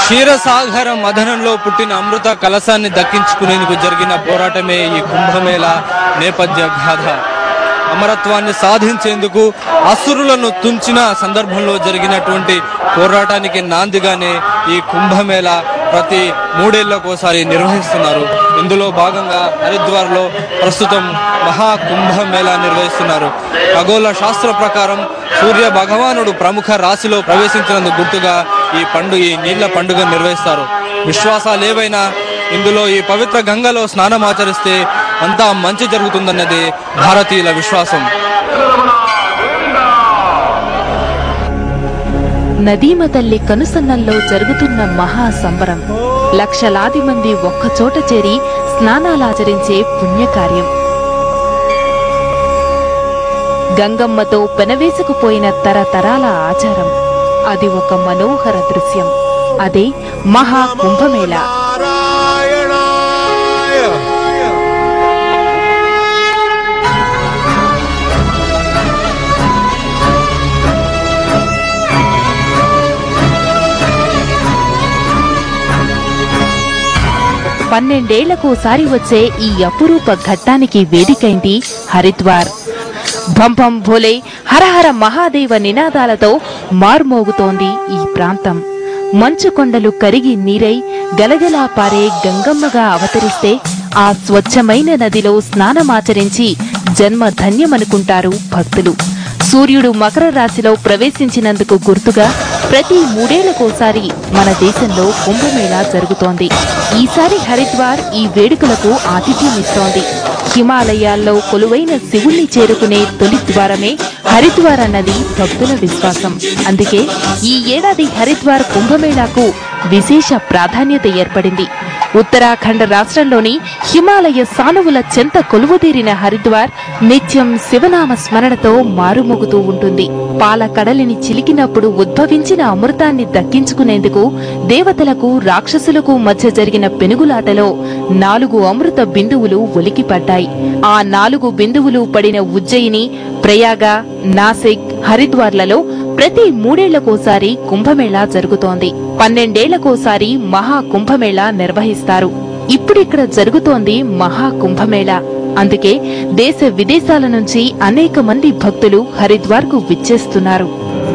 క్షీరసాగర మదనంలో పుట్టిన అమృత కలశాన్ని దక్కించుకునేందుకు జరిగిన పోరాటమే ఈ కుంభమేళ నేపథ్య గాథ అమరత్వాన్ని సాధించేందుకు అసురులను తుంచిన సందర్భంలో జరిగినటువంటి పోరాటానికి నాందిగానే ఈ కుంభమేళ ప్రతి మూడేళ్లకోసారి నిర్వహిస్తున్నారు ఇందులో భాగంగా హరిద్వార్లో ప్రస్తుతం మహా కుంభమేళ నిర్వహిస్తున్నారు ఖగోళ శాస్త్ర ప్రకారం సూర్య భగవానుడు ప్రముఖ రాశిలో ప్రవేశించినందుకు గుర్తుగా ఈ పండుగ ఈ నీళ్ల పండుగ నిర్వహిస్తారు విశ్వాసాలు ఏవైనా ఇందులో ఈ పవిత్ర గంగలో స్నానం ఆచరిస్తే అంతా మంచి జరుగుతుందన్నది భారతీయుల విశ్వాసం నదీమ తల్లి కనుసన్నల్లో జరుగుతున్న మహా సంబరం లక్షలాది మంది ఒక్కచోట చేరి స్నానాలాచరించే పుణ్యకార్యం గంగమ్మతో పెనవేసుకుపోయిన తరతరాల ఆచారం అది ఒక మనోహర దృశ్యం అదే మహా కుంభమేళ పన్నెండేళ్లకోసారి వచ్చే ఈ అపురూప ఘట్టానికి వేదికైంది హరిద్వార్ భంభం భోలే హరహర మహాదేవ నినాదాలతో మార్మోగుతోంది ఈ ప్రాంతం మంచు కొండలు కరిగి నీరై గలగలా పారే గంగమ్మగా అవతరిస్తే ఆ స్వచ్ఛమైన నదిలో స్నానమాచరించి జన్మ ధన్యమనుకుంటారు భక్తులు సూర్యుడు మకర రాశిలో ప్రవేశించినందుకు గుర్తుగా ప్రతి మూడేళ్లకోసారి మన దేశంలో కుంభమేళా జరుగుతోంది ఈసారి హరిద్వార్ ఈ వేడుకలకు ఆతిథ్యమిస్తోంది హిమాలయాల్లో కొలువైన శివుణ్ణి చేరుకునే తొలి ద్వారమే హరిద్వార్ అన్నది భక్తుల విశ్వాసం అందుకే ఈ ఏడాది హరిద్వార్ కుంభమేళాకు విశేష ప్రాధాన్యత ఏర్పడింది ఉత్తరాఖండ్ రాష్ట్రంలోని హిమాలయ సానువుల చెంత కొలువుదీరిన హరిద్వార్ నిత్యం శివనామ స్మరణతో మారుమోగుతూ ఉంటుంది పాల కడలిని చిలికినప్పుడు ఉద్భవించిన అమృతాన్ని దక్కించుకునేందుకు దేవతలకు రాక్షసులకు మధ్య జరిగిన పెనుగులాటలో నాలుగు అమృత బిందువులు ఒలికిపడ్డాయి ఆ నాలుగు బిందువులు పడిన ఉజ్జయిని ప్రయాగ నాసిక్ హరిద్వార్లలో ప్రతి మూడేళ్లకోసారి కుంభమేళా జరుగుతోంది పన్నెండేళ్లకోసారి మహా కుంభమేళా నిర్వహిస్తారు ఇప్పుడిక్కడ జరుగుతోంది మహా కుంభమేళా అందుకే దేశ విదేశాల నుంచి అనేక మంది భక్తులు హరిద్వార్కు విచ్చేస్తున్నారు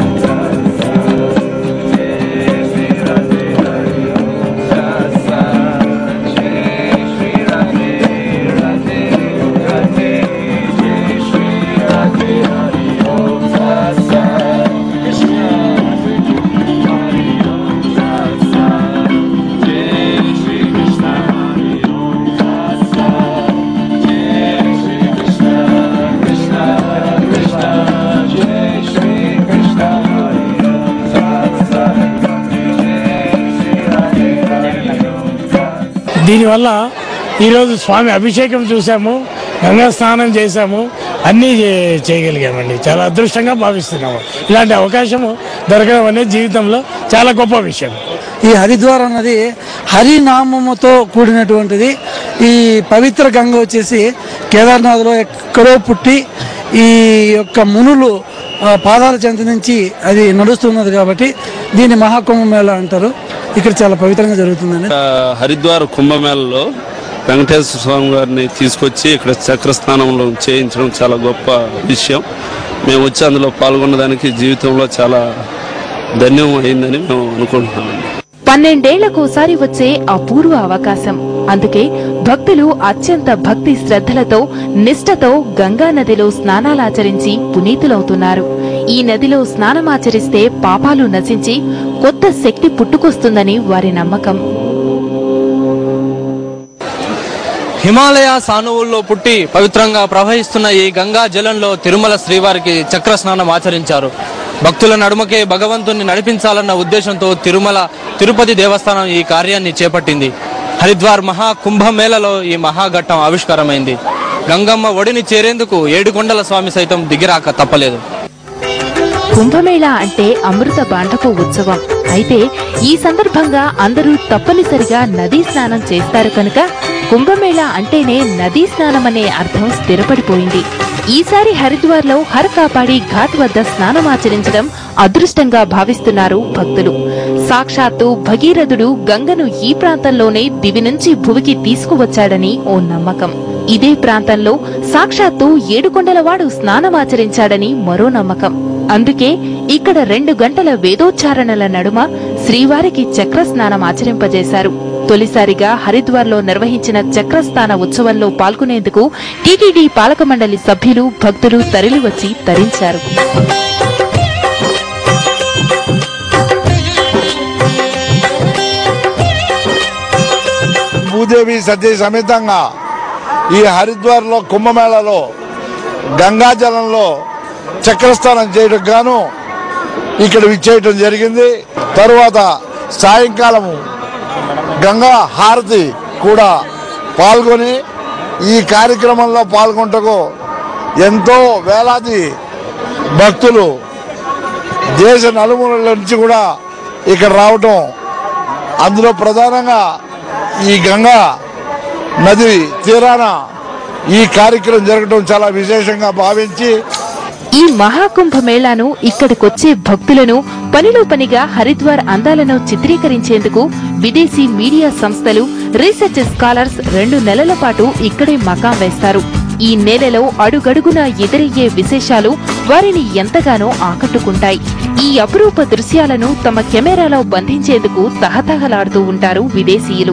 దీనివల్ల ఈరోజు స్వామి అభిషేకం చూసాము గంగా స్నానం చేశాము అన్నీ చే- చేయగలిగామండి చాలా అదృష్టంగా భావిస్తున్నాము ఇలాంటి అవకాశము దొరకడం అనేది జీవితంలో చాలా గొప్ప విషయం ఈ హరిద్వార్ అన్నది హరినామముతో కూడినటువంటిది ఈ పవిత్ర గంగ వచ్చేసి కేదార్నాథ్లో ఎక్కడో పుట్టి ఈ యొక్క మునులు ఆ, పాదాల చెంత నుంచి అది నడుస్తున్నది కాబట్టి దీన్ని మహాకుంభమేళ అంటారు ఇక్కడ చాలా పవిత్రంగా జరుగుతుందండి ఆ, హరిద్వార్ కుంభమేళలో వెంకటేశ్వర స్వామి గారిని తీసుకొచ్చి ఇక్కడ చక్రస్నానంలో చేయించడం చాలా గొప్ప విషయం మేము వచ్చి అందులో పాల్గొన్నదానికి జీవితంలో చాలా ధన్యం అయిందని మేము అనుకుంటున్నామండి పన్నెండేళ్లకోసారి వచ్చే అపూర్వ అవకాశం అందుకే భక్తులు అత్యంత భక్తి శ్రద్ధలతో నిష్ఠతో గంగా నదిలో స్నానాలాచరించి పునీతులవుతున్నారు ఈ నదిలో స్నానమాచరిస్తే పాపాలు నశించి కొత్త శక్తి పుట్టుకొస్తుందని వారి నమ్మకం హిమాలయ సానువుల్లో పుట్టి పవిత్రంగా ప్రవహిస్తున్న ఈ గంగా జలంలో తిరుమల శ్రీవారికి చక్ర స్నానం ఆచరించారు భక్తుల నడుమకే భగవంతుని నడిపించాలన్న ఉద్దేశంతో తిరుమల తిరుపతి దేవస్థానం ఈ కార్యాన్ని చేపట్టింది హరిద్వార్ మహా కుంభమేళలో ఈ మహాఘట్టం ఆవిష్కారమైంది గంగమ్మ ఒడిని చేరేందుకు ఏడుకొండల స్వామి సైతం దిగిరాక తప్పలేదు కుంభమేళా అంటే అమృత బాండపు ఉత్సవం అయితే ఈ సందర్భంగా అందరూ తప్పనిసరిగా నదీ స్నానం చేస్తారు కనుక కుంభమేళా అంటేనే నదీ స్నానం అనే అర్థం స్థిరపడిపోయింది ఈసారి హరిద్వార్లో హర్ కాపాడి ఘాట్ వద్ద స్నానమాచరించడం అదృష్టంగా భావిస్తున్నారు భక్తులు సాక్షాత్తు భగీరథుడు గంగను ఈ ప్రాంతంలోనే దివి నుంచి భువికి తీసుకువచ్చాడని ఓ నమ్మకం ఇదే ప్రాంతంలో సాక్షాత్తు ఏడుకొండలవాడు స్నానమాచరించాడని మరో నమ్మకం అందుకే ఇక్కడ రెండు గంటల వేదోచ్చారణల నడుమ శ్రీవారికి చక్ర స్నానం ఆచరింపజేశారు తొలిసారిగా హరిద్వార్లో నిర్వహించిన చక్రస్థాన ఉత్సవంలో పాల్గొనేందుకు టీటీడీ పాలక మండలి సభ్యులు భక్తులు తరలివచ్చి తరించారు భూదేవి సతీ సమేతంగా ఈ హరిద్వార్లో కుంభమేళలో గంగాజలంలో చక్రస్నానం చేయడం గాను ఇక్కడ విచ్చేయటం జరిగింది తరువాత సాయంకాలం గంగా హారతి కూడా పాల్గొని ఈ కార్యక్రమంలో పాల్గొంటకు ఎంతో వేలాది భక్తులు దేశ నలుమూలల నుంచి కూడా ఇక్కడ రావటం అందులో ప్రధానంగా ఈ గంగా నది తీరాన ఈ కార్యక్రమం జరగడం చాలా విశేషంగా భావించి ఈ మహాకుంభ మేళాను ఇక్కడికొచ్చే భక్తులను పనిలో పనిగా హరిద్వార్ అందాలను చిత్రీకరించేందుకు విదేశీ మీడియా సంస్థలు రీసెర్చ్ స్కాలర్స్ రెండు నెలల పాటు ఇక్కడే మకాం వేస్తారు ఈ నేలలో అడుగడుగునా ఎదురయ్యే విశేషాలు వారిని ఎంతగానో ఆకట్టుకుంటాయి ఈ అపురూప దృశ్యాలను తమ కెమెరాలో బంధించేందుకు తహతహలాడుతూ ఉంటారు విదేశీయులు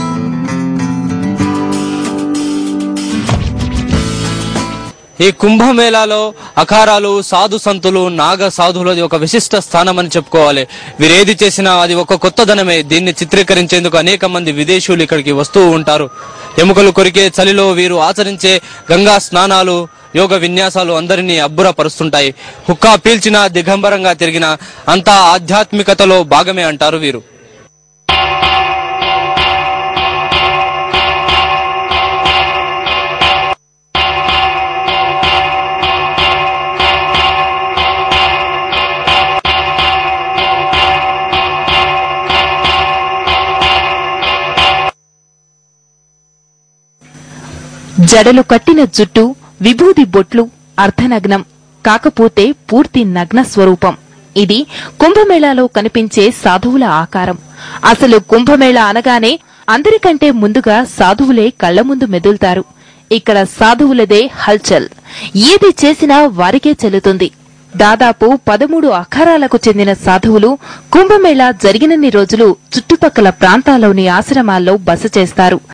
ఈ కుంభమేళాలో అఖారాలు సాధు సంతులు నాగ సాధువులది ఒక విశిష్ట స్థానం అని చెప్పుకోవాలి వీరేది చేసినా అది ఒక కొత్తదనమే దీన్ని చిత్రీకరించేందుకు అనేక మంది విదేశీయులు ఇక్కడికి వస్తూ ఉంటారు ఎముకలు కొరికే చలిలో వీరు ఆచరించే గంగా స్నానాలు యోగ విన్యాసాలు అందరినీ అబ్బురపరుస్తుంటాయి హుక్కా పీల్చిన దిగంబరంగా తిరిగిన అంతా ఆధ్యాత్మికతలో భాగమే అంటారు వీరు జడలు కట్టిన జుట్టు విభూది బొట్లు అర్ధనగ్నం కాకపోతే పూర్తి నగ్న స్వరూపం ఇది కుంభమేళాలో కనిపించే సాధువుల ఆకారం అసలు కుంభమేళా అనగానే అందరికంటే ముందుగా సాధువులే కళ్ల ముందు మెదులుతారు ఇక్కడ సాధువులదే హల్చల్ ఏది చేసినా వారికే చెల్లుతుంది దాదాపు పదమూడు అఖారాలకు చెందిన సాధువులు కుంభమేళా జరిగినన్ని రోజులు చుట్టుపక్కల ప్రాంతాల్లోని ఆశ్రమాల్లో బస చేస్తారు